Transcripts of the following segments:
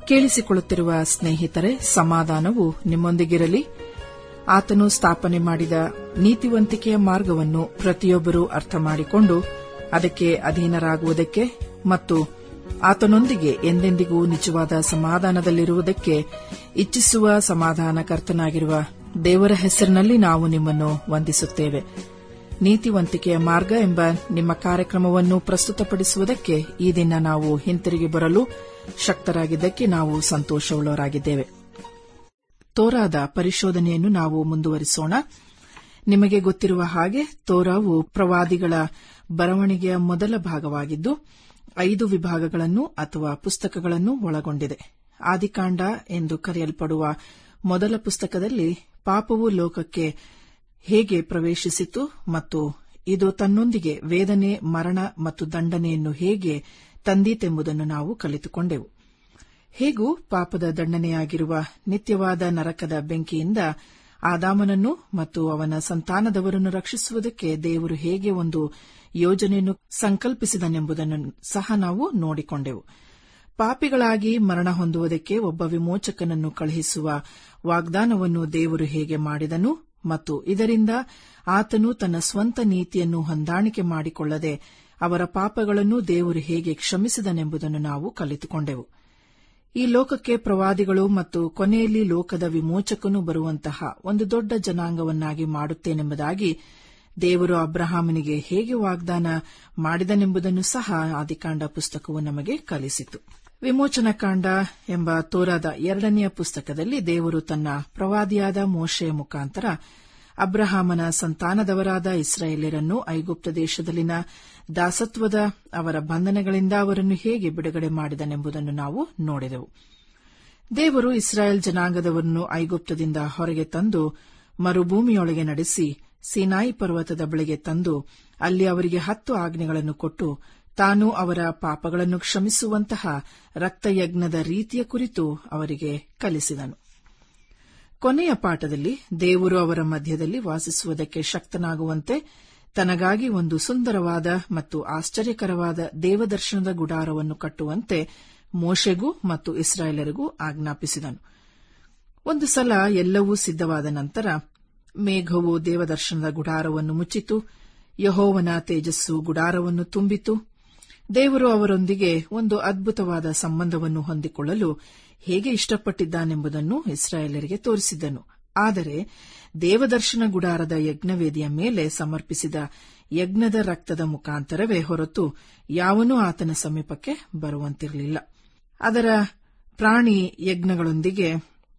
ಕೇಳಿಸಿಕೊಳ್ಳುತ್ತಿರುವ ಸ್ನೇಹಿತರೆ ಸಮಾಧಾನವು ನಿಮ್ಮೊಂದಿಗಿರಲಿ ಆತನು ಸ್ಥಾಪನೆ ಮಾಡಿದ ನೀತಿವಂತಿಕೆಯ ಮಾರ್ಗವನ್ನು ಪ್ರತಿಯೊಬ್ಬರೂ ಅರ್ಥ ಮಾಡಿಕೊಂಡು ಅದಕ್ಕೆ ಅಧೀನರಾಗುವುದಕ್ಕೆ ಮತ್ತು ಆತನೊಂದಿಗೆ ಎಂದೆಂದಿಗೂ ನಿಜವಾದ ಸಮಾಧಾನದಲ್ಲಿರುವುದಕ್ಕೆ ಇಚ್ಛಿಸುವ ಸಮಾಧಾನಕರ್ತನಾಗಿರುವ ದೇವರ ಹೆಸರಿನಲ್ಲಿ ನಾವು ನಿಮ್ಮನ್ನು ವಂದಿಸುತ್ತೇವೆ ನೀತಿವಂತಿಕೆಯ ಮಾರ್ಗ ಎಂಬ ನಿಮ್ಮ ಕಾರ್ಯಕ್ರಮವನ್ನು ಪ್ರಸ್ತುತಪಡಿಸುವುದಕ್ಕೆ ಈ ದಿನ ನಾವು ಹಿಂತಿರುಗಿ ಬರಲು ಶಕ್ತರಾಗಿದ್ದಕ್ಕೆ ನಾವು ಸಂತೋಷವುಳ್ಳವರಾಗಿದ್ದೇವೆ ತೋರಾದ ಪರಿಶೋಧನೆಯನ್ನು ನಾವು ಮುಂದುವರಿಸೋಣ ನಿಮಗೆ ಗೊತ್ತಿರುವ ಹಾಗೆ ತೋರಾವು ಪ್ರವಾದಿಗಳ ಬರವಣಿಗೆಯ ಮೊದಲ ಭಾಗವಾಗಿದ್ದು ಐದು ವಿಭಾಗಗಳನ್ನು ಅಥವಾ ಪುಸ್ತಕಗಳನ್ನು ಒಳಗೊಂಡಿದೆ ಆದಿಕಾಂಡ ಎಂದು ಕರೆಯಲ್ಪಡುವ ಮೊದಲ ಪುಸ್ತಕದಲ್ಲಿ ಪಾಪವು ಲೋಕಕ್ಕೆ ಹೇಗೆ ಪ್ರವೇಶಿಸಿತು ಮತ್ತು ಇದು ತನ್ನೊಂದಿಗೆ ವೇದನೆ ಮರಣ ಮತ್ತು ದಂಡನೆಯನ್ನು ಹೇಗೆ ತಂದೀತೆಂಬುದನ್ನು ನಾವು ಕಲಿತುಕೊಂಡೆವು ಹೇಗೂ ಪಾಪದ ದಂಡನೆಯಾಗಿರುವ ನಿತ್ಯವಾದ ನರಕದ ಬೆಂಕಿಯಿಂದ ಆದಾಮನನ್ನು ಮತ್ತು ಅವನ ಸಂತಾನದವರನ್ನು ರಕ್ಷಿಸುವುದಕ್ಕೆ ದೇವರು ಹೇಗೆ ಒಂದು ಯೋಜನೆಯನ್ನು ಸಂಕಲ್ಪಿಸಿದನೆಂಬುದನ್ನು ಸಹ ನಾವು ನೋಡಿಕೊಂಡೆವು ಪಾಪಿಗಳಾಗಿ ಮರಣ ಹೊಂದುವುದಕ್ಕೆ ಒಬ್ಬ ವಿಮೋಚಕನನ್ನು ಕಳುಹಿಸುವ ವಾಗ್ದಾನವನ್ನು ದೇವರು ಹೇಗೆ ಮಾಡಿದನು ಮತ್ತು ಇದರಿಂದ ಆತನು ತನ್ನ ಸ್ವಂತ ನೀತಿಯನ್ನು ಹೊಂದಾಣಿಕೆ ಮಾಡಿಕೊಳ್ಳದೆ ಅವರ ಪಾಪಗಳನ್ನು ದೇವರು ಹೇಗೆ ಕ್ಷಮಿಸಿದನೆಂಬುದನ್ನು ನಾವು ಕಲಿತುಕೊಂಡೆವು ಈ ಲೋಕಕ್ಕೆ ಪ್ರವಾದಿಗಳು ಮತ್ತು ಕೊನೆಯಲ್ಲಿ ಲೋಕದ ವಿಮೋಚಕನು ಬರುವಂತಹ ಒಂದು ದೊಡ್ಡ ಜನಾಂಗವನ್ನಾಗಿ ಮಾಡುತ್ತೇನೆಂಬುದಾಗಿ ದೇವರು ಅಬ್ರಹಾಮನಿಗೆ ಹೇಗೆ ವಾಗ್ದಾನ ಮಾಡಿದನೆಂಬುದನ್ನು ಸಹ ಆದಿಕಾಂಡ ಪುಸ್ತಕವು ನಮಗೆ ಕಲಿಸಿತು ವಿಮೋಚನಕಾಂಡ ಎಂಬ ತೋರಾದ ಎರಡನೆಯ ಪುಸ್ತಕದಲ್ಲಿ ದೇವರು ತನ್ನ ಪ್ರವಾದಿಯಾದ ಮೋಶೆಯ ಮುಖಾಂತರ ಅಬ್ರಹಾಮನ ಸಂತಾನದವರಾದ ಇಸ್ರಾಯೇಲರನ್ನು ಐಗುಪ್ತ ದೇಶದಲ್ಲಿನ ದಾಸತ್ವದ ಅವರ ಬಂಧನಗಳಿಂದ ಅವರನ್ನು ಹೇಗೆ ಬಿಡುಗಡೆ ಮಾಡಿದನೆಂಬುದನ್ನು ನಾವು ನೋಡಿದೆವು ದೇವರು ಇಸ್ರಾಯೇಲ್ ಜನಾಂಗದವರನ್ನು ಐಗುಪ್ತದಿಂದ ಹೊರಗೆ ತಂದು ಮರುಭೂಮಿಯೊಳಗೆ ನಡೆಸಿ ಸೀನಾಯಿ ಪರ್ವತದ ಬಳಿಗೆ ತಂದು ಅಲ್ಲಿ ಅವರಿಗೆ ಹತ್ತು ಆಜ್ಞೆಗಳನ್ನು ಕೊಟ್ಟು ತಾನು ಅವರ ಪಾಪಗಳನ್ನು ಕ್ಷಮಿಸುವಂತಹ ರಕ್ತಯಜ್ಞದ ರೀತಿಯ ಕುರಿತು ಅವರಿಗೆ ಕಲಿಸಿದನು ಕೊನೆಯ ಪಾಠದಲ್ಲಿ ದೇವರು ಅವರ ಮಧ್ಯದಲ್ಲಿ ವಾಸಿಸುವುದಕ್ಕೆ ಶಕ್ತನಾಗುವಂತೆ ತನಗಾಗಿ ಒಂದು ಸುಂದರವಾದ ಮತ್ತು ಆಶ್ಚರ್ಯಕರವಾದ ದೇವದರ್ಶನದ ಗುಡಾರವನ್ನು ಕಟ್ಟುವಂತೆ ಮೋಶೆಗೂ ಮತ್ತು ಇಸ್ರಾಯೇಲರಿಗೂ ಆಜ್ಞಾಪಿಸಿದನು ಒಂದು ಸಲ ಎಲ್ಲವೂ ಸಿದ್ದವಾದ ನಂತರ ಮೇಘವು ದೇವದರ್ಶನದ ಗುಡಾರವನ್ನು ಮುಚ್ಚಿತು ಯಹೋವನ ತೇಜಸ್ಸು ಗುಡಾರವನ್ನು ತುಂಬಿತು ದೇವರು ಅವರೊಂದಿಗೆ ಒಂದು ಅದ್ಭುತವಾದ ಸಂಬಂಧವನ್ನು ಹೊಂದಿಕೊಳ್ಳಲು ಹೇಗೆ ಇಷ್ಟಪಟ್ಟಿದ್ದಾನೆಂಬುದನ್ನು ಇಸ್ರಾಯೇಲರಿಗೆ ತೋರಿಸಿದ್ದನು ಆದರೆ ದೇವದರ್ಶನ ಗುಡಾರದ ಯಜ್ಞವೇದಿಯ ಮೇಲೆ ಸಮರ್ಪಿಸಿದ ಯಜ್ಞದ ರಕ್ತದ ಮುಖಾಂತರವೇ ಹೊರತು ಯಾವನೂ ಆತನ ಸಮೀಪಕ್ಕೆ ಬರುವಂತಿರಲಿಲ್ಲ ಅದರ ಪ್ರಾಣಿ ಯಜ್ಞಗಳೊಂದಿಗೆ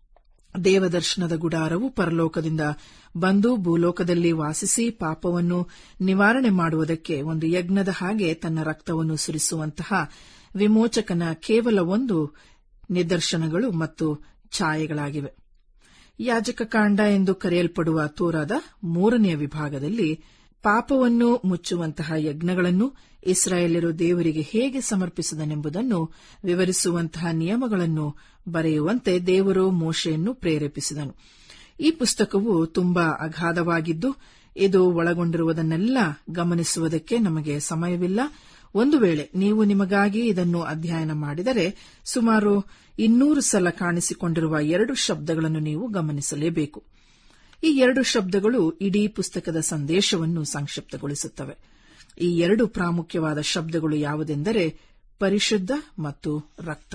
ದೇವದರ್ಶನದ ಗುಡಾರವು ಪರಲೋಕದಿಂದ ಬಂದು ಭೂಲೋಕದಲ್ಲಿ ವಾಸಿಸಿ ಪಾಪವನ್ನು ನಿವಾರಣೆ ಮಾಡುವುದಕ್ಕೆ ಒಂದು ಯಜ್ಞದ ಹಾಗೆ ತನ್ನ ರಕ್ತವನ್ನು ಸುರಿಸುವಂತಹ ವಿಮೋಚಕನ ಕೇವಲ ಒಂದು ನಿದರ್ಶನಗಳು ಮತ್ತು ಛಾಯೆಗಳಾಗಿವೆ ಯಾಜಕ ಕಾಂಡ ಎಂದು ಕರೆಯಲ್ಪಡುವ ತೋರಾದ ಮೂರನೆಯ ವಿಭಾಗದಲ್ಲಿ ಪಾಪವನ್ನು ಮುಚ್ಚುವಂತಹ ಯಜ್ಞಗಳನ್ನು ಇಸ್ರಾಯೇಲರು ದೇವರಿಗೆ ಹೇಗೆ ಸಮರ್ಪಿಸಿದನೆಂಬುದನ್ನು ವಿವರಿಸುವಂತಹ ನಿಯಮಗಳನ್ನು ಬರೆಯುವಂತೆ ದೇವರು ಮೋಶೆಯನ್ನು ಪ್ರೇರೇಪಿಸಿದನು ಈ ಪುಸ್ತಕವು ತುಂಬಾ ಅಗಾಧವಾಗಿದ್ದು ಇದು ಒಳಗೊಂಡಿರುವುದನ್ನೆಲ್ಲ ಗಮನಿಸುವುದಕ್ಕೆ ನಮಗೆ ಸಮಯವಿಲ್ಲ ಒಂದು ವೇಳೆ ನೀವು ನಿಮಗಾಗಿ ಇದನ್ನು ಅಧ್ಯಯನ ಮಾಡಿದರೆ ಸುಮಾರು ಇನ್ನೂರು ಸಲ ಕಾಣಿಸಿಕೊಂಡಿರುವ ಎರಡು ಶಬ್ದಗಳನ್ನು ನೀವು ಗಮನಿಸಲೇಬೇಕು ಈ ಎರಡು ಶಬ್ದಗಳು ಇಡೀ ಪುಸ್ತಕದ ಸಂದೇಶವನ್ನು ಸಂಕ್ಷಿಪ್ತಗೊಳಿಸುತ್ತವೆ ಈ ಎರಡು ಪ್ರಾಮುಖ್ಯವಾದ ಶಬ್ದಗಳು ಯಾವುದೆಂದರೆ ಪರಿಶುದ್ಧ ಮತ್ತು ರಕ್ತ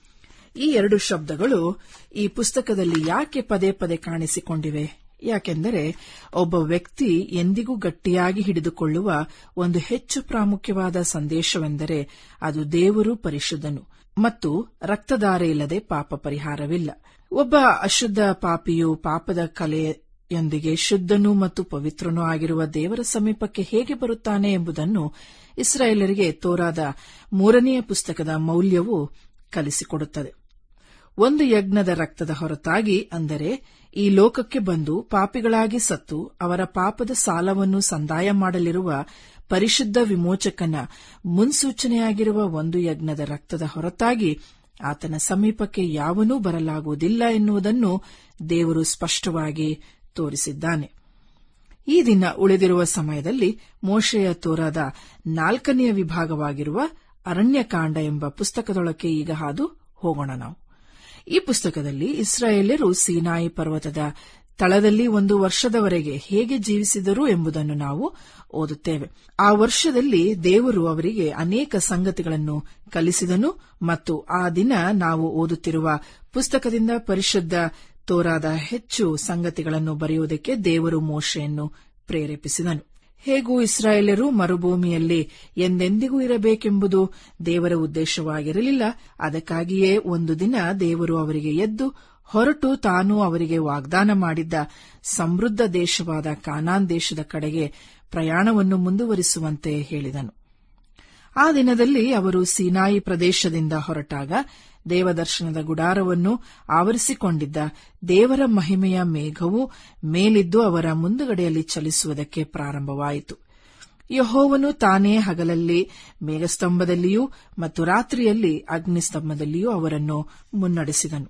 ಈ ಎರಡು ಶಬ್ದಗಳು ಈ ಪುಸ್ತಕದಲ್ಲಿ ಯಾಕೆ ಪದೇ ಪದೇ ಕಾಣಿಸಿಕೊಂಡಿವೆ ಯಾಕೆಂದರೆ ಒಬ್ಬ ವ್ಯಕ್ತಿ ಎಂದಿಗೂ ಗಟ್ಟಿಯಾಗಿ ಹಿಡಿದುಕೊಳ್ಳುವ ಒಂದು ಹೆಚ್ಚು ಪ್ರಾಮುಖ್ಯವಾದ ಸಂದೇಶವೆಂದರೆ ಅದು ದೇವರು ಪರಿಶುದ್ಧನು ಮತ್ತು ರಕ್ತಧಾರೆ ಇಲ್ಲದೆ ಪಾಪ ಪರಿಹಾರವಿಲ್ಲ ಒಬ್ಬ ಅಶುದ್ಧ ಪಾಪಿಯು ಪಾಪದ ಕಲೆಯೊಂದಿಗೆ ಶುದ್ಧನೂ ಮತ್ತು ಪವಿತ್ರನೂ ಆಗಿರುವ ದೇವರ ಸಮೀಪಕ್ಕೆ ಹೇಗೆ ಬರುತ್ತಾನೆ ಎಂಬುದನ್ನು ಇಸ್ರಾಯೇಲರಿಗೆ ತೋರಾದ ಮೂರನೆಯ ಪುಸ್ತಕದ ಮೌಲ್ಯವು ಕಲಿಸಿಕೊಡುತ್ತದೆ ಒಂದು ಯಜ್ಞದ ರಕ್ತದ ಹೊರತಾಗಿ ಅಂದರೆ ಈ ಲೋಕಕ್ಕೆ ಬಂದು ಪಾಪಿಗಳಾಗಿ ಸತ್ತು ಅವರ ಪಾಪದ ಸಾಲವನ್ನು ಸಂದಾಯ ಮಾಡಲಿರುವ ಪರಿಶುದ್ಧ ವಿಮೋಚಕನ ಮುನ್ಸೂಚನೆಯಾಗಿರುವ ಒಂದು ಯಜ್ಞದ ರಕ್ತದ ಹೊರತಾಗಿ ಆತನ ಸಮೀಪಕ್ಕೆ ಯಾವನೂ ಬರಲಾಗುವುದಿಲ್ಲ ಎನ್ನುವುದನ್ನು ದೇವರು ಸ್ಪಷ್ಟವಾಗಿ ತೋರಿಸಿದ್ದಾನೆ ಈ ದಿನ ಉಳಿದಿರುವ ಸಮಯದಲ್ಲಿ ಮೋಶೆಯ ತೋರಾದ ನಾಲ್ಕನೆಯ ವಿಭಾಗವಾಗಿರುವ ಅರಣ್ಯಕಾಂಡ ಎಂಬ ಪುಸ್ತಕದೊಳಕ್ಕೆ ಈಗ ಹಾದು ಹೋಗೋಣ ನಾವು ಈ ಪುಸ್ತಕದಲ್ಲಿ ಇಸ್ರಾಯೇಲ್ಯರು ಸೀನಾಯಿ ಪರ್ವತದ ತಳದಲ್ಲಿ ಒಂದು ವರ್ಷದವರೆಗೆ ಹೇಗೆ ಜೀವಿಸಿದರು ಎಂಬುದನ್ನು ನಾವು ಓದುತ್ತೇವೆ ಆ ವರ್ಷದಲ್ಲಿ ದೇವರು ಅವರಿಗೆ ಅನೇಕ ಸಂಗತಿಗಳನ್ನು ಕಲಿಸಿದನು ಮತ್ತು ಆ ದಿನ ನಾವು ಓದುತ್ತಿರುವ ಪುಸ್ತಕದಿಂದ ಪರಿಶುದ್ಧ ತೋರಾದ ಹೆಚ್ಚು ಸಂಗತಿಗಳನ್ನು ಬರೆಯುವುದಕ್ಕೆ ದೇವರು ಮೋಶೆಯನ್ನು ಪ್ರೇರೇಪಿಸಿದನು ಹೇಗೂ ಇಸ್ರಾಯೇಲರು ಮರುಭೂಮಿಯಲ್ಲಿ ಎಂದೆಂದಿಗೂ ಇರಬೇಕೆಂಬುದು ದೇವರ ಉದ್ದೇಶವಾಗಿರಲಿಲ್ಲ ಅದಕ್ಕಾಗಿಯೇ ಒಂದು ದಿನ ದೇವರು ಅವರಿಗೆ ಎದ್ದು ಹೊರಟು ತಾನು ಅವರಿಗೆ ವಾಗ್ದಾನ ಮಾಡಿದ್ದ ಸಮೃದ್ಧ ದೇಶವಾದ ಕಾನಾನ್ ದೇಶದ ಕಡೆಗೆ ಪ್ರಯಾಣವನ್ನು ಮುಂದುವರಿಸುವಂತೆ ಹೇಳಿದನು ಆ ದಿನದಲ್ಲಿ ಅವರು ಸೀನಾಯಿ ಪ್ರದೇಶದಿಂದ ಹೊರಟಾಗ ದೇವದರ್ಶನದ ಗುಡಾರವನ್ನು ಆವರಿಸಿಕೊಂಡಿದ್ದ ದೇವರ ಮಹಿಮೆಯ ಮೇಘವು ಮೇಲಿದ್ದು ಅವರ ಮುಂದುಗಡೆಯಲ್ಲಿ ಚಲಿಸುವುದಕ್ಕೆ ಪ್ರಾರಂಭವಾಯಿತು ಯಹೋವನು ತಾನೇ ಹಗಲಲ್ಲಿ ಮೇಘಸ್ತಂಭದಲ್ಲಿಯೂ ಮತ್ತು ರಾತ್ರಿಯಲ್ಲಿ ಅಗ್ನಿಸ್ತಂಭದಲ್ಲಿಯೂ ಅವರನ್ನು ಮುನ್ನಡೆಸಿದನು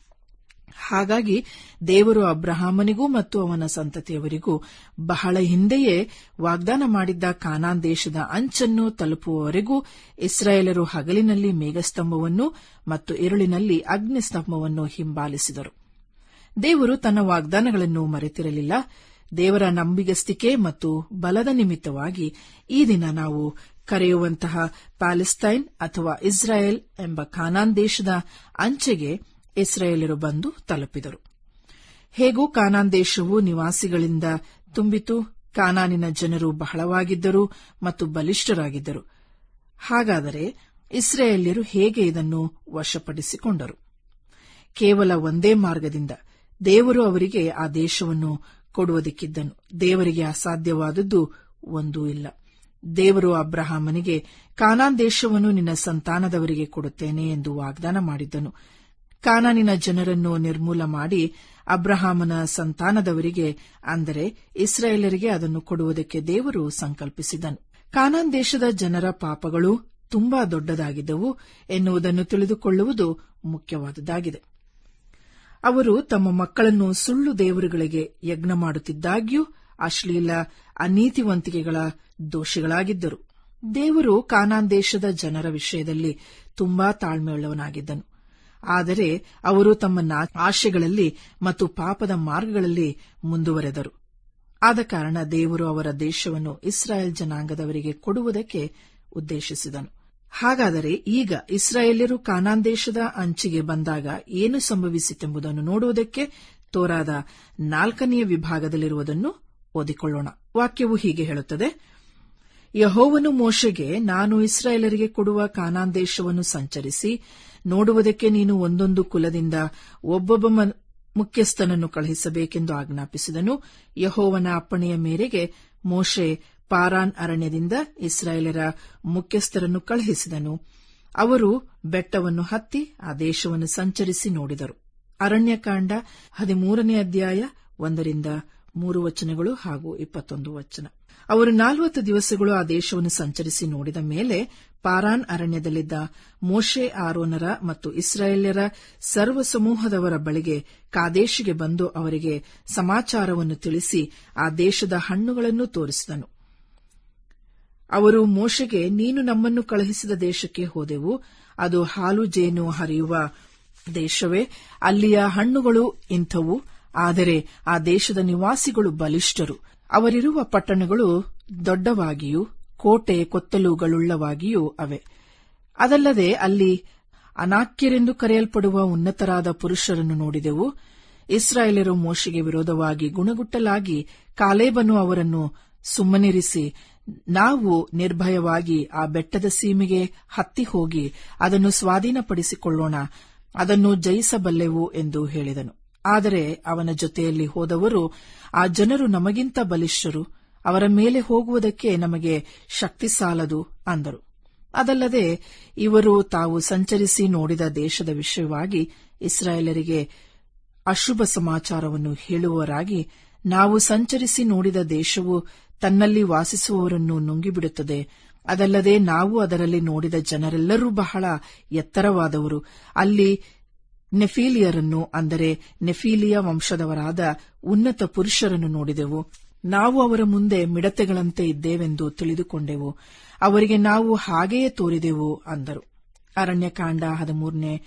ಹಾಗಾಗಿ ದೇವರು ಅಬ್ರಹಾಮನಿಗೂ ಮತ್ತು ಅವನ ಸಂತತಿಯವರಿಗೂ ಬಹಳ ಹಿಂದೆಯೇ ವಾಗ್ದಾನ ಮಾಡಿದ್ದ ಕಾನಾನ್ ದೇಶದ ಅಂಚನ್ನು ತಲುಪುವವರೆಗೂ ಇಸ್ರಾಯೇಲರು ಹಗಲಿನಲ್ಲಿ ಮೇಘಸ್ತಂಭವನ್ನು ಮತ್ತು ಇರುಳಿನಲ್ಲಿ ಅಗ್ನಿಸ್ತಂಭವನ್ನು ಹಿಂಬಾಲಿಸಿದರು ದೇವರು ತನ್ನ ವಾಗ್ದಾನಗಳನ್ನು ಮರೆತಿರಲಿಲ್ಲ ದೇವರ ನಂಬಿಗಸ್ತಿಕೆ ಮತ್ತು ಬಲದ ನಿಮಿತ್ತವಾಗಿ ಈ ದಿನ ನಾವು ಕರೆಯುವಂತಹ ಪ್ಯಾಲೆಸ್ತೈನ್ ಅಥವಾ ಇಸ್ರಾಯೇಲ್ ಎಂಬ ಕಾನಾನ್ ದೇಶದ ಅಂಚೆಗೆ ಇಸ್ರಾಯೇಲರು ಬಂದು ತಲುಪಿದರು ಹೇಗೂ ಕಾನಾನ್ ದೇಶವು ನಿವಾಸಿಗಳಿಂದ ತುಂಬಿತು ಕಾನಾನಿನ ಜನರು ಬಹಳವಾಗಿದ್ದರು ಮತ್ತು ಬಲಿಷ್ಠರಾಗಿದ್ದರು ಹಾಗಾದರೆ ಇಸ್ರಾಯೇಲ್ಯರು ಹೇಗೆ ಇದನ್ನು ವಶಪಡಿಸಿಕೊಂಡರು ಕೇವಲ ಒಂದೇ ಮಾರ್ಗದಿಂದ ದೇವರು ಅವರಿಗೆ ಆ ದೇಶವನ್ನು ಕೊಡುವುದಕ್ಕಿದ್ದನು ದೇವರಿಗೆ ಅಸಾಧ್ಯವಾದದ್ದು ಒಂದೂ ಇಲ್ಲ ದೇವರು ಅಬ್ರಹಾಮನಿಗೆ ಕಾನಾನ್ ದೇಶವನ್ನು ನಿನ್ನ ಸಂತಾನದವರಿಗೆ ಕೊಡುತ್ತೇನೆ ಎಂದು ವಾಗ್ದಾನ ಮಾಡಿದ್ದನು ಕಾನಾನಿನ ಜನರನ್ನು ನಿರ್ಮೂಲ ಮಾಡಿ ಅಬ್ರಹಾಮನ ಸಂತಾನದವರಿಗೆ ಅಂದರೆ ಇಸ್ರಾಯೇಲರಿಗೆ ಅದನ್ನು ಕೊಡುವುದಕ್ಕೆ ದೇವರು ಸಂಕಲ್ಪಿಸಿದನು ಕಾನಾನ್ ದೇಶದ ಜನರ ಪಾಪಗಳು ತುಂಬಾ ದೊಡ್ಡದಾಗಿದ್ದವು ಎನ್ನುವುದನ್ನು ತಿಳಿದುಕೊಳ್ಳುವುದು ಮುಖ್ಯವಾದುದಾಗಿದೆ ಅವರು ತಮ್ಮ ಮಕ್ಕಳನ್ನು ಸುಳ್ಳು ದೇವರುಗಳಿಗೆ ಯಜ್ಞ ಮಾಡುತ್ತಿದ್ದಾಗ್ಯೂ ಅಶ್ಲೀಲ ಅನೀತಿವಂತಿಕೆಗಳ ದೋಷಿಗಳಾಗಿದ್ದರು ದೇವರು ಕಾನಾನ್ ದೇಶದ ಜನರ ವಿಷಯದಲ್ಲಿ ತುಂಬಾ ತಾಳ್ಮೆಯುಳ್ಳವನಾಗಿದ್ದನು ಆದರೆ ಅವರು ತಮ್ಮ ಆಶೆಗಳಲ್ಲಿ ಮತ್ತು ಪಾಪದ ಮಾರ್ಗಗಳಲ್ಲಿ ಮುಂದುವರೆದರು ಆದ ಕಾರಣ ದೇವರು ಅವರ ದೇಶವನ್ನು ಇಸ್ರಾಯೇಲ್ ಜನಾಂಗದವರಿಗೆ ಕೊಡುವುದಕ್ಕೆ ಉದ್ದೇಶಿಸಿದನು ಹಾಗಾದರೆ ಈಗ ಇಸ್ರಾಯೇಲ್ಯರು ಕಾನಾನ್ ದೇಶದ ಅಂಚಿಗೆ ಬಂದಾಗ ಏನು ಸಂಭವಿಸಿತೆಂಬುದನ್ನು ನೋಡುವುದಕ್ಕೆ ತೋರಾದ ನಾಲ್ಕನೆಯ ವಿಭಾಗದಲ್ಲಿರುವುದನ್ನು ಓದಿಕೊಳ್ಳೋಣ ವಾಕ್ಯವು ಹೀಗೆ ಹೇಳುತ್ತದೆ ಯಹೋವನು ಮೋಶೆಗೆ ನಾನು ಇಸ್ರಾಯೇಲರಿಗೆ ಕೊಡುವ ಕಾನಾನ್ ದೇಶವನ್ನು ಸಂಚರಿಸಿ ನೋಡುವುದಕ್ಕೆ ನೀನು ಒಂದೊಂದು ಕುಲದಿಂದ ಒಬ್ಬೊಬ್ಬ ಮುಖ್ಯಸ್ಥನನ್ನು ಕಳುಹಿಸಬೇಕೆಂದು ಆಜ್ಞಾಪಿಸಿದನು ಯಹೋವನ ಅಪ್ಪಣೆಯ ಮೇರೆಗೆ ಮೋಶೆ ಪಾರಾನ್ ಅರಣ್ಯದಿಂದ ಇಸ್ರಾಯೇಲರ ಮುಖ್ಯಸ್ಥರನ್ನು ಕಳುಹಿಸಿದನು ಅವರು ಬೆಟ್ಟವನ್ನು ಹತ್ತಿ ಆ ದೇಶವನ್ನು ಸಂಚರಿಸಿ ನೋಡಿದರು ಅರಣ್ಯಕಾಂಡ ಹದಿಮೂರನೇ ಅಧ್ಯಾಯ ಒಂದರಿಂದ ಮೂರು ವಚನಗಳು ಹಾಗೂ ಇಪ್ಪತ್ತೊಂದು ವಚನ ಅವರು ನಾಲ್ವತ್ತು ದಿವಸಗಳು ಆ ದೇಶವನ್ನು ಸಂಚರಿಸಿ ನೋಡಿದ ಮೇಲೆ ಪಾರಾನ್ ಅರಣ್ಯದಲ್ಲಿದ್ದ ಮೋಶೆ ಆರೋನರ ಮತ್ತು ಇಸ್ರಾಯೇಲ್ಯರ ಸರ್ವ ಸಮೂಹದವರ ಬಳಿಗೆ ಕಾದೇಶಿಗೆ ಬಂದು ಅವರಿಗೆ ಸಮಾಚಾರವನ್ನು ತಿಳಿಸಿ ಆ ದೇಶದ ಹಣ್ಣುಗಳನ್ನು ತೋರಿಸಿದನು ಅವರು ಮೋಶೆಗೆ ನೀನು ನಮ್ಮನ್ನು ಕಳುಹಿಸಿದ ದೇಶಕ್ಕೆ ಹೋದೆವು ಅದು ಹಾಲು ಜೇನು ಹರಿಯುವ ದೇಶವೇ ಅಲ್ಲಿಯ ಹಣ್ಣುಗಳು ಇಂಥವು ಆದರೆ ಆ ದೇಶದ ನಿವಾಸಿಗಳು ಬಲಿಷ್ಠರು ಅವರಿರುವ ಪಟ್ಟಣಗಳು ದೊಡ್ಡವಾಗಿಯೂ ಕೋಟೆ ಕೊತ್ತಲುಗಳುಳ್ಳವಾಗಿಯೂ ಅವೆ ಅದಲ್ಲದೆ ಅಲ್ಲಿ ಅನಾಕ್ಯರೆಂದು ಕರೆಯಲ್ಪಡುವ ಉನ್ನತರಾದ ಪುರುಷರನ್ನು ನೋಡಿದೆವು ಇಸ್ರಾಯೇಲರು ಮೋಶೆಗೆ ವಿರೋಧವಾಗಿ ಗುಣಗುಟ್ಟಲಾಗಿ ಕಾಲೇಬನು ಅವರನ್ನು ಸುಮ್ಮನಿರಿಸಿ ನಾವು ನಿರ್ಭಯವಾಗಿ ಆ ಬೆಟ್ಟದ ಸೀಮೆಗೆ ಹತ್ತಿ ಹೋಗಿ ಅದನ್ನು ಸ್ವಾಧೀನಪಡಿಸಿಕೊಳ್ಳೋಣ ಅದನ್ನು ಜಯಿಸಬಲ್ಲೆವು ಎಂದು ಹೇಳಿದನು ಆದರೆ ಅವನ ಜೊತೆಯಲ್ಲಿ ಹೋದವರು ಆ ಜನರು ನಮಗಿಂತ ಬಲಿಷ್ಠರು ಅವರ ಮೇಲೆ ಹೋಗುವುದಕ್ಕೆ ನಮಗೆ ಶಕ್ತಿ ಸಾಲದು ಅಂದರು ಅದಲ್ಲದೆ ಇವರು ತಾವು ಸಂಚರಿಸಿ ನೋಡಿದ ದೇಶದ ವಿಷಯವಾಗಿ ಇಸ್ರಾಯೇಲರಿಗೆ ಅಶುಭ ಸಮಾಚಾರವನ್ನು ಹೇಳುವವರಾಗಿ ನಾವು ಸಂಚರಿಸಿ ನೋಡಿದ ದೇಶವು ತನ್ನಲ್ಲಿ ವಾಸಿಸುವವರನ್ನು ನುಂಗಿಬಿಡುತ್ತದೆ ಅದಲ್ಲದೆ ನಾವು ಅದರಲ್ಲಿ ನೋಡಿದ ಜನರೆಲ್ಲರೂ ಬಹಳ ಎತ್ತರವಾದವರು ಅಲ್ಲಿ ನೆಫೀಲಿಯರನ್ನು ಅಂದರೆ ನೆಫೀಲಿಯ ವಂಶದವರಾದ ಉನ್ನತ ಪುರುಷರನ್ನು ನೋಡಿದೆವು ನಾವು ಅವರ ಮುಂದೆ ಮಿಡತೆಗಳಂತೆ ಇದ್ದೇವೆಂದು ತಿಳಿದುಕೊಂಡೆವು ಅವರಿಗೆ ನಾವು ಹಾಗೆಯೇ ತೋರಿದೆವು ಅಂದರು ಅರಣ್ಯಕಾಂಡ ಹದಿಮೂರನೇ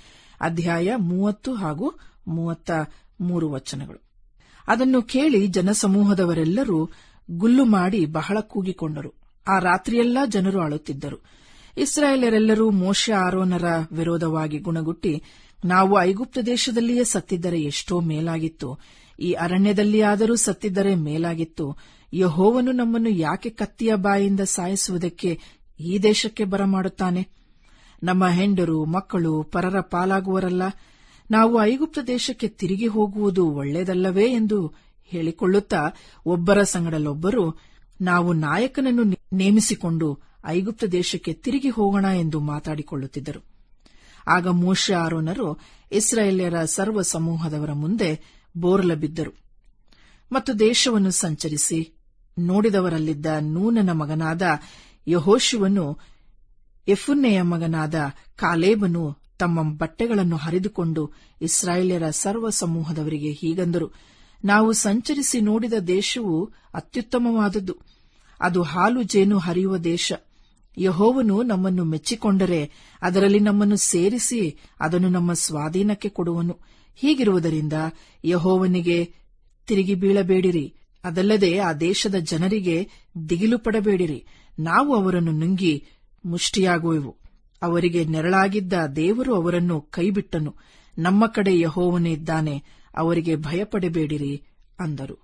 ಅಧ್ಯಾಯ ಮೂವತ್ತು ಹಾಗೂ ಮೂವತ್ತ ಮೂರು ವಚನಗಳು ಅದನ್ನು ಕೇಳಿ ಜನಸಮೂಹದವರೆಲ್ಲರೂ ಗುಲ್ಲು ಮಾಡಿ ಬಹಳ ಕೂಗಿಕೊಂಡರು ಆ ರಾತ್ರಿಯೆಲ್ಲ ಜನರು ಅಳುತ್ತಿದ್ದರು ಇಸ್ರಾಯೇಲರೆಲ್ಲರೂ ಮೋಶ ಆರೋನರ ವಿರೋಧವಾಗಿ ಗುಣಗುಟ್ಟಿ ನಾವು ಐಗುಪ್ತ ದೇಶದಲ್ಲಿಯೇ ಸತ್ತಿದ್ದರೆ ಎಷ್ಟೋ ಮೇಲಾಗಿತ್ತು ಈ ಅರಣ್ಯದಲ್ಲಿಯಾದರೂ ಸತ್ತಿದ್ದರೆ ಮೇಲಾಗಿತ್ತು ಯಹೋವನು ನಮ್ಮನ್ನು ಯಾಕೆ ಕತ್ತಿಯ ಬಾಯಿಂದ ಸಾಯಿಸುವುದಕ್ಕೆ ಈ ದೇಶಕ್ಕೆ ಬರಮಾಡುತ್ತಾನೆ ನಮ್ಮ ಹೆಂಡರು ಮಕ್ಕಳು ಪರರ ಪಾಲಾಗುವರಲ್ಲ ನಾವು ಐಗುಪ್ತ ದೇಶಕ್ಕೆ ತಿರುಗಿ ಹೋಗುವುದು ಒಳ್ಳೆಯದಲ್ಲವೇ ಎಂದು ಹೇಳಿಕೊಳ್ಳುತ್ತಾ ಒಬ್ಬರ ಸಂಗಡಲೊಬ್ಬರು ನಾವು ನಾಯಕನನ್ನು ನೇಮಿಸಿಕೊಂಡು ಐಗುಪ್ತ ದೇಶಕ್ಕೆ ತಿರುಗಿ ಹೋಗೋಣ ಎಂದು ಮಾತಾಡಿಕೊಳ್ಳುತ್ತಿದ್ದರು ಆಗ ಮೋಶ ಆರೋನರು ಇಸ್ರಾಯೇಲ್ಯರ ಸರ್ವ ಸಮೂಹದವರ ಮುಂದೆ ಬೋರ್ಲ ಬಿದ್ದರು ಮತ್ತು ದೇಶವನ್ನು ಸಂಚರಿಸಿ ನೋಡಿದವರಲ್ಲಿದ್ದ ನೂನನ ಮಗನಾದ ಯಹೋಶುವನು ಎಫುನ್ನೆಯ ಮಗನಾದ ಕಾಲೇಬನು ತಮ್ಮ ಬಟ್ಟೆಗಳನ್ನು ಹರಿದುಕೊಂಡು ಇಸ್ರಾಯೇಲ್ಯರ ಸರ್ವ ಸಮೂಹದವರಿಗೆ ಹೀಗಂದರು ನಾವು ಸಂಚರಿಸಿ ನೋಡಿದ ದೇಶವು ಅತ್ಯುತ್ತಮವಾದದ್ದು ಅದು ಹಾಲು ಜೇನು ಹರಿಯುವ ದೇಶ ಯಹೋವನು ನಮ್ಮನ್ನು ಮೆಚ್ಚಿಕೊಂಡರೆ ಅದರಲ್ಲಿ ನಮ್ಮನ್ನು ಸೇರಿಸಿ ಅದನ್ನು ನಮ್ಮ ಸ್ವಾಧೀನಕ್ಕೆ ಕೊಡುವನು ಹೀಗಿರುವುದರಿಂದ ಯಹೋವನಿಗೆ ತಿರುಗಿ ಬೀಳಬೇಡಿರಿ ಅದಲ್ಲದೆ ಆ ದೇಶದ ಜನರಿಗೆ ದಿಗಿಲು ಪಡಬೇಡಿರಿ ನಾವು ಅವರನ್ನು ನುಂಗಿ ಮುಷ್ಟಿಯಾಗುವೆವು ಅವರಿಗೆ ನೆರಳಾಗಿದ್ದ ದೇವರು ಅವರನ್ನು ಕೈಬಿಟ್ಟನು ನಮ್ಮ ಕಡೆ ಯಹೋವನು ಇದ್ದಾನೆ ಅವರಿಗೆ ಭಯಪಡಬೇಡಿರಿ ಅಂದರು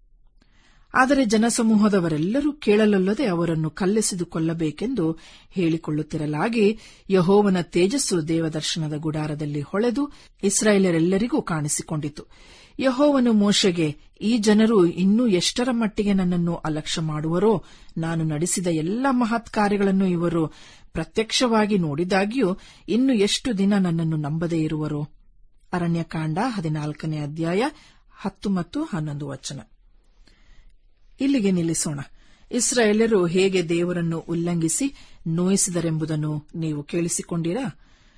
ಆದರೆ ಜನಸಮೂಹದವರೆಲ್ಲರೂ ಕೇಳಲೊಲ್ಲದೆ ಅವರನ್ನು ಕಲ್ಲೆಸೆದು ಕೊಲ್ಲಬೇಕೆಂದು ಹೇಳಿಕೊಳ್ಳುತ್ತಿರಲಾಗಿ ಯಹೋವನ ತೇಜಸ್ಸು ದೇವದರ್ಶನದ ಗುಡಾರದಲ್ಲಿ ಹೊಳೆದು ಇಸ್ರಾಯೇಲರೆಲ್ಲರಿಗೂ ಕಾಣಿಸಿಕೊಂಡಿತು ಯಹೋವನು ಮೋಶೆಗೆ ಈ ಜನರು ಇನ್ನೂ ಎಷ್ಟರ ಮಟ್ಟಿಗೆ ನನ್ನನ್ನು ಅಲಕ್ಷ್ಯ ಮಾಡುವರೋ ನಾನು ನಡೆಸಿದ ಎಲ್ಲ ಮಹತ್ ಕಾರ್ಯಗಳನ್ನು ಇವರು ಪ್ರತ್ಯಕ್ಷವಾಗಿ ನೋಡಿದಾಗ್ಯೂ ಇನ್ನು ಎಷ್ಟು ದಿನ ನನ್ನನ್ನು ನಂಬದೇ ಇರುವರೋ ಅರಣ್ಯಕಾಂಡ ಹದಿನಾಲ್ಕನೇ ಅಧ್ಯಾಯ ಹತ್ತು ಮತ್ತು ಹನ್ನೊಂದು ವಚನ ಇಲ್ಲಿಗೆ ನಿಲ್ಲಿಸೋಣ ಇಸ್ರಾಯೇಲರು ಹೇಗೆ ದೇವರನ್ನು ಉಲ್ಲಂಘಿಸಿ ನೋಯಿಸಿದರೆಂಬುದನ್ನು ನೀವು ಕೇಳಿಸಿಕೊಂಡಿರಾ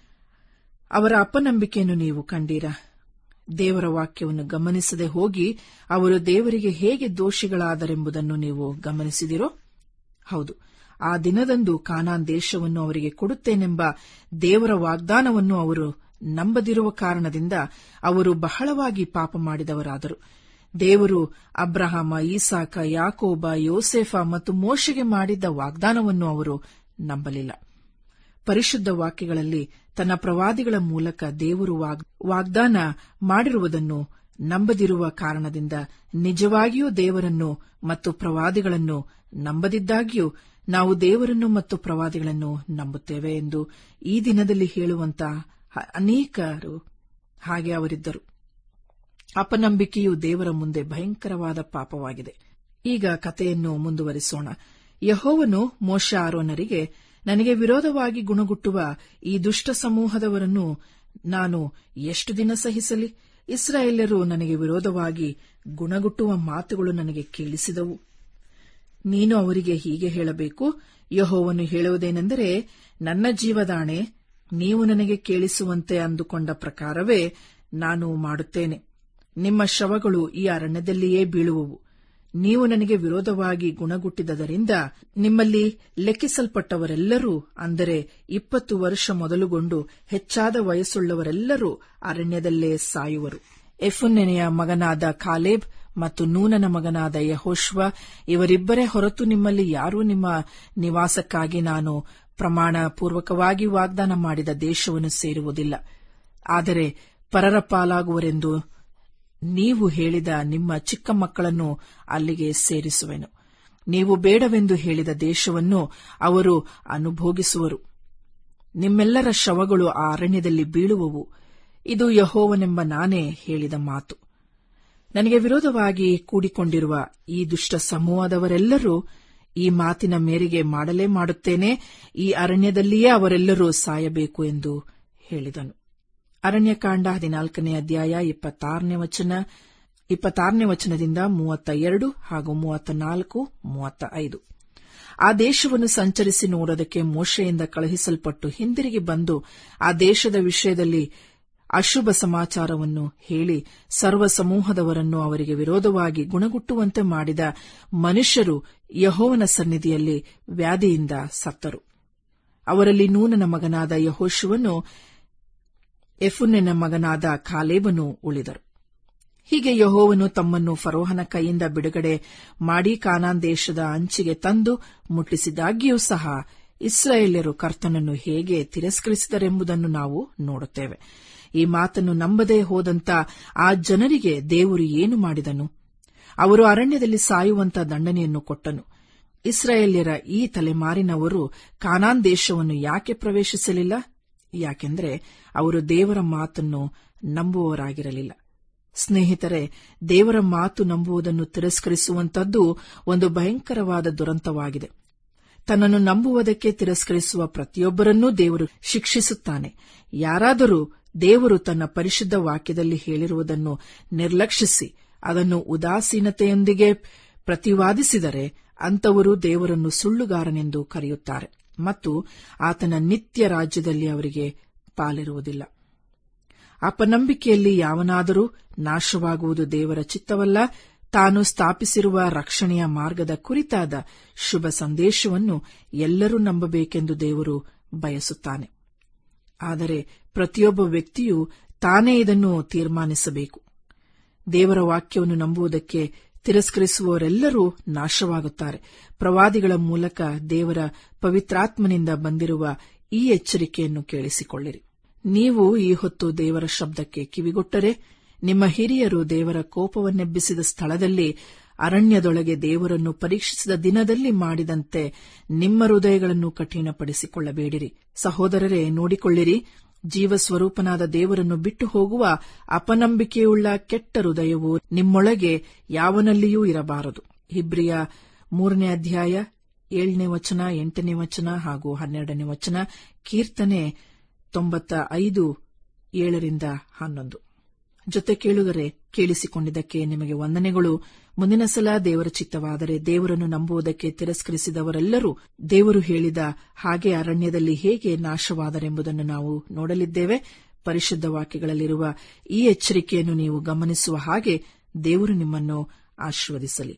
ಅವರ ಅಪನಂಬಿಕೆಯನ್ನು ನೀವು ಕಂಡೀರಾ ದೇವರ ವಾಕ್ಯವನ್ನು ಗಮನಿಸದೆ ಹೋಗಿ ಅವರು ದೇವರಿಗೆ ಹೇಗೆ ದೋಷಿಗಳಾದರೆಂಬುದನ್ನು ನೀವು ಗಮನಿಸಿದಿರೋ ಹೌದು ಆ ದಿನದಂದು ಕಾನಾನ್ ದೇಶವನ್ನು ಅವರಿಗೆ ಕೊಡುತ್ತೇನೆಂಬ ದೇವರ ವಾಗ್ದಾನವನ್ನು ಅವರು ನಂಬದಿರುವ ಕಾರಣದಿಂದ ಅವರು ಬಹಳವಾಗಿ ಪಾಪ ಮಾಡಿದವರಾದರು ದೇವರು ಅಬ್ರಹಾಮ ಈಸಾಕ ಯಾಕೋಬ ಯೋಸೆಫ ಮತ್ತು ಮೋಶೆಗೆ ಮಾಡಿದ್ದ ವಾಗ್ದಾನವನ್ನು ಅವರು ನಂಬಲಿಲ್ಲ ಪರಿಶುದ್ಧ ವಾಕ್ಯಗಳಲ್ಲಿ ತನ್ನ ಪ್ರವಾದಿಗಳ ಮೂಲಕ ದೇವರು ವಾಗ್ದಾನ ಮಾಡಿರುವುದನ್ನು ನಂಬದಿರುವ ಕಾರಣದಿಂದ ನಿಜವಾಗಿಯೂ ದೇವರನ್ನು ಮತ್ತು ಪ್ರವಾದಿಗಳನ್ನು ನಂಬದಿದ್ದಾಗ್ಯೂ ನಾವು ದೇವರನ್ನು ಮತ್ತು ಪ್ರವಾದಿಗಳನ್ನು ನಂಬುತ್ತೇವೆ ಎಂದು ಈ ದಿನದಲ್ಲಿ ಹೇಳುವಂತ ಅನೇಕರು ಹಾಗೆ ಅವರಿದ್ದರು ಅಪನಂಬಿಕೆಯು ದೇವರ ಮುಂದೆ ಭಯಂಕರವಾದ ಪಾಪವಾಗಿದೆ ಈಗ ಕಥೆಯನ್ನು ಮುಂದುವರಿಸೋಣ ಯಹೋವನು ಮೋಶ ಆರೋನರಿಗೆ ನನಗೆ ವಿರೋಧವಾಗಿ ಗುಣಗುಟ್ಟುವ ಈ ದುಷ್ಟ ಸಮೂಹದವರನ್ನು ನಾನು ಎಷ್ಟು ದಿನ ಸಹಿಸಲಿ ಇಸ್ರಾಯೇಲ್ಯರು ನನಗೆ ವಿರೋಧವಾಗಿ ಗುಣಗುಟ್ಟುವ ಮಾತುಗಳು ನನಗೆ ಕೇಳಿಸಿದವು ನೀನು ಅವರಿಗೆ ಹೀಗೆ ಹೇಳಬೇಕು ಯಹೋವನು ಹೇಳುವುದೇನೆಂದರೆ ನನ್ನ ಜೀವದಾಣೆ ನೀವು ನನಗೆ ಕೇಳಿಸುವಂತೆ ಅಂದುಕೊಂಡ ಪ್ರಕಾರವೇ ನಾನು ಮಾಡುತ್ತೇನೆ ನಿಮ್ಮ ಶವಗಳು ಈ ಅರಣ್ಯದಲ್ಲಿಯೇ ಬೀಳುವವು ನೀವು ನನಗೆ ವಿರೋಧವಾಗಿ ಗುಣಗುಟ್ಟಿದ್ದರಿಂದ ನಿಮ್ಮಲ್ಲಿ ಲೆಕ್ಕಿಸಲ್ಪಟ್ಟವರೆಲ್ಲರೂ ಅಂದರೆ ಇಪ್ಪತ್ತು ವರ್ಷ ಮೊದಲುಗೊಂಡು ಹೆಚ್ಚಾದ ವಯಸ್ಸುಳ್ಳವರೆಲ್ಲರೂ ಅರಣ್ಯದಲ್ಲೇ ಸಾಯುವರು ಎಫುನ್ನೆನೆಯ ಮಗನಾದ ಕಾಲೇಬ್ ಮತ್ತು ನೂನನ ಮಗನಾದ ಯಹೋಶ್ವ ಇವರಿಬ್ಬರೇ ಹೊರತು ನಿಮ್ಮಲ್ಲಿ ಯಾರೂ ನಿಮ್ಮ ನಿವಾಸಕ್ಕಾಗಿ ನಾನು ಪ್ರಮಾಣ ಪೂರ್ವಕವಾಗಿ ವಾಗ್ದಾನ ಮಾಡಿದ ದೇಶವನ್ನು ಸೇರುವುದಿಲ್ಲ ಆದರೆ ಪರರ ಪಾಲಾಗುವರೆಂದು ನೀವು ಹೇಳಿದ ನಿಮ್ಮ ಚಿಕ್ಕ ಮಕ್ಕಳನ್ನು ಅಲ್ಲಿಗೆ ಸೇರಿಸುವೆನು ನೀವು ಬೇಡವೆಂದು ಹೇಳಿದ ದೇಶವನ್ನು ಅವರು ಅನುಭೋಗಿಸುವರು ನಿಮ್ಮೆಲ್ಲರ ಶವಗಳು ಆ ಅರಣ್ಯದಲ್ಲಿ ಬೀಳುವವು ಇದು ಯಹೋವನೆಂಬ ನಾನೇ ಹೇಳಿದ ಮಾತು ನನಗೆ ವಿರೋಧವಾಗಿ ಕೂಡಿಕೊಂಡಿರುವ ಈ ದುಷ್ಟ ಸಮೂಹದವರೆಲ್ಲರೂ ಈ ಮಾತಿನ ಮೇರೆಗೆ ಮಾಡಲೇ ಮಾಡುತ್ತೇನೆ ಈ ಅರಣ್ಯದಲ್ಲಿಯೇ ಅವರೆಲ್ಲರೂ ಸಾಯಬೇಕು ಎಂದು ಹೇಳಿದನು ಅರಣ್ಯಕಾಂಡ ಹದಿನಾಲ್ಕನೇ ಅಧ್ಯಾಯ ಇಪ್ಪತ್ತಾರನೇ ವಚನ ಇಪ್ಪತ್ತಾರನೇ ವಚನದಿಂದ ಮೂವತ್ತ ಎರಡು ಹಾಗೂ ಮೂವತ್ತ ನಾಲ್ಕು ಮೂವತ್ತ ಐದು ಆ ದೇಶವನ್ನು ಸಂಚರಿಸಿ ನೋಡೋದಕ್ಕೆ ಮೋಶೆಯಿಂದ ಕಳುಹಿಸಲ್ಪಟ್ಟು ಹಿಂದಿರುಗಿ ಬಂದು ಆ ದೇಶದ ವಿಷಯದಲ್ಲಿ ಅಶುಭ ಸಮಾಚಾರವನ್ನು ಹೇಳಿ ಸರ್ವ ಸಮೂಹದವರನ್ನು ಅವರಿಗೆ ವಿರೋಧವಾಗಿ ಗುಣಗುಟ್ಟುವಂತೆ ಮಾಡಿದ ಮನುಷ್ಯರು ಯಹೋವನ ಸನ್ನಿಧಿಯಲ್ಲಿ ವ್ಯಾಧಿಯಿಂದ ಸತ್ತರು ಅವರಲ್ಲಿ ನೂನನ ಮಗನಾದ ಯಹೋಶುವನು ಎಫುನ್ನೆನ ಮಗನಾದ ಕಾಲೇಬನು ಉಳಿದರು ಹೀಗೆ ಯಹೋವನು ತಮ್ಮನ್ನು ಫರೋಹನ ಕೈಯಿಂದ ಬಿಡುಗಡೆ ಮಾಡಿ ಕಾನಾನ್ ದೇಶದ ಅಂಚಿಗೆ ತಂದು ಮುಟ್ಟಿಸಿದಾಗ್ಯೂ ಸಹ ಇಸ್ರಾಯೇಲ್ಯರು ಕರ್ತನನ್ನು ಹೇಗೆ ತಿರಸ್ಕರಿಸಿದರೆಂಬುದನ್ನು ನಾವು ನೋಡುತ್ತೇವೆ ಈ ಮಾತನ್ನು ನಂಬದೇ ಹೋದಂತ ಆ ಜನರಿಗೆ ದೇವರು ಏನು ಮಾಡಿದನು ಅವರು ಅರಣ್ಯದಲ್ಲಿ ಸಾಯುವಂತ ದಂಡನೆಯನ್ನು ಕೊಟ್ಟನು ಇಸ್ರಾಯೇಲ್ಯರ ಈ ತಲೆಮಾರಿನವರು ಕಾನಾನ್ ದೇಶವನ್ನು ಯಾಕೆ ಪ್ರವೇಶಿಸಲಿಲ್ಲ ಯಾಕೆಂದರೆ ಅವರು ದೇವರ ಮಾತನ್ನು ನಂಬುವವರಾಗಿರಲಿಲ್ಲ ಸ್ನೇಹಿತರೆ ದೇವರ ಮಾತು ನಂಬುವುದನ್ನು ತಿರಸ್ಕರಿಸುವಂತದ್ದು ಒಂದು ಭಯಂಕರವಾದ ದುರಂತವಾಗಿದೆ ತನ್ನನ್ನು ನಂಬುವುದಕ್ಕೆ ತಿರಸ್ಕರಿಸುವ ಪ್ರತಿಯೊಬ್ಬರನ್ನೂ ದೇವರು ಶಿಕ್ಷಿಸುತ್ತಾನೆ ಯಾರಾದರೂ ದೇವರು ತನ್ನ ಪರಿಶುದ್ಧ ವಾಕ್ಯದಲ್ಲಿ ಹೇಳಿರುವುದನ್ನು ನಿರ್ಲಕ್ಷಿಸಿ ಅದನ್ನು ಉದಾಸೀನತೆಯೊಂದಿಗೆ ಪ್ರತಿವಾದಿಸಿದರೆ ಅಂತವರು ದೇವರನ್ನು ಸುಳ್ಳುಗಾರನೆಂದು ಕರೆಯುತ್ತಾರೆ ಮತ್ತು ಆತನ ನಿತ್ಯ ರಾಜ್ಯದಲ್ಲಿ ಅವರಿಗೆ ಪಾಲಿರುವುದಿಲ್ಲ ಅಪನಂಬಿಕೆಯಲ್ಲಿ ಯಾವನಾದರೂ ನಾಶವಾಗುವುದು ದೇವರ ಚಿತ್ತವಲ್ಲ ತಾನು ಸ್ಥಾಪಿಸಿರುವ ರಕ್ಷಣೆಯ ಮಾರ್ಗದ ಕುರಿತಾದ ಶುಭ ಸಂದೇಶವನ್ನು ಎಲ್ಲರೂ ನಂಬಬೇಕೆಂದು ದೇವರು ಬಯಸುತ್ತಾನೆ ಆದರೆ ಪ್ರತಿಯೊಬ್ಬ ವ್ಯಕ್ತಿಯೂ ತಾನೇ ಇದನ್ನು ತೀರ್ಮಾನಿಸಬೇಕು ದೇವರ ವಾಕ್ಯವನ್ನು ನಂಬುವುದಕ್ಕೆ ತಿರಸ್ಕರಿಸುವವರೆಲ್ಲರೂ ನಾಶವಾಗುತ್ತಾರೆ ಪ್ರವಾದಿಗಳ ಮೂಲಕ ದೇವರ ಪವಿತ್ರಾತ್ಮನಿಂದ ಬಂದಿರುವ ಈ ಎಚ್ಚರಿಕೆಯನ್ನು ಕೇಳಿಸಿಕೊಳ್ಳಿರಿ ನೀವು ಈ ಹೊತ್ತು ದೇವರ ಶಬ್ದಕ್ಕೆ ಕಿವಿಗೊಟ್ಟರೆ ನಿಮ್ಮ ಹಿರಿಯರು ದೇವರ ಕೋಪವನ್ನೆಬ್ಬಿಸಿದ ಸ್ಥಳದಲ್ಲಿ ಅರಣ್ಯದೊಳಗೆ ದೇವರನ್ನು ಪರೀಕ್ಷಿಸಿದ ದಿನದಲ್ಲಿ ಮಾಡಿದಂತೆ ನಿಮ್ಮ ಹೃದಯಗಳನ್ನು ಕಠಿಣಪಡಿಸಿಕೊಳ್ಳಬೇಡಿರಿ ಸಹೋದರರೇ ನೋಡಿಕೊಳ್ಳಿರಿ ಜೀವಸ್ವರೂಪನಾದ ದೇವರನ್ನು ಬಿಟ್ಟು ಹೋಗುವ ಅಪನಂಬಿಕೆಯುಳ್ಳ ಕೆಟ್ಟ ಹೃದಯವು ನಿಮ್ಮೊಳಗೆ ಯಾವನಲ್ಲಿಯೂ ಇರಬಾರದು ಹಿಬ್ರಿಯ ಮೂರನೇ ಅಧ್ಯಾಯ ಏಳನೇ ವಚನ ಎಂಟನೇ ವಚನ ಹಾಗೂ ಹನ್ನೆರಡನೇ ವಚನ ಕೀರ್ತನೆ ತೊಂಬತ್ತ ಐದು ಏಳರಿಂದ ಹನ್ನೊಂದು ಜೊತೆ ಕೇಳುಗರೆ ಕೇಳಿಸಿಕೊಂಡಿದ್ದಕ್ಕೆ ನಿಮಗೆ ವಂದನೆಗಳು ಮುಂದಿನ ಸಲ ದೇವರ ಚಿತ್ತವಾದರೆ ದೇವರನ್ನು ನಂಬುವುದಕ್ಕೆ ತಿರಸ್ಕರಿಸಿದವರೆಲ್ಲರೂ ದೇವರು ಹೇಳಿದ ಹಾಗೆ ಅರಣ್ಯದಲ್ಲಿ ಹೇಗೆ ನಾಶವಾದರೆಂಬುದನ್ನು ನಾವು ನೋಡಲಿದ್ದೇವೆ ಪರಿಶುದ್ಧ ವಾಕ್ಯಗಳಲ್ಲಿರುವ ಈ ಎಚ್ಚರಿಕೆಯನ್ನು ನೀವು ಗಮನಿಸುವ ಹಾಗೆ ದೇವರು ನಿಮ್ಮನ್ನು ಆಶೀರ್ವದಿಸಲಿ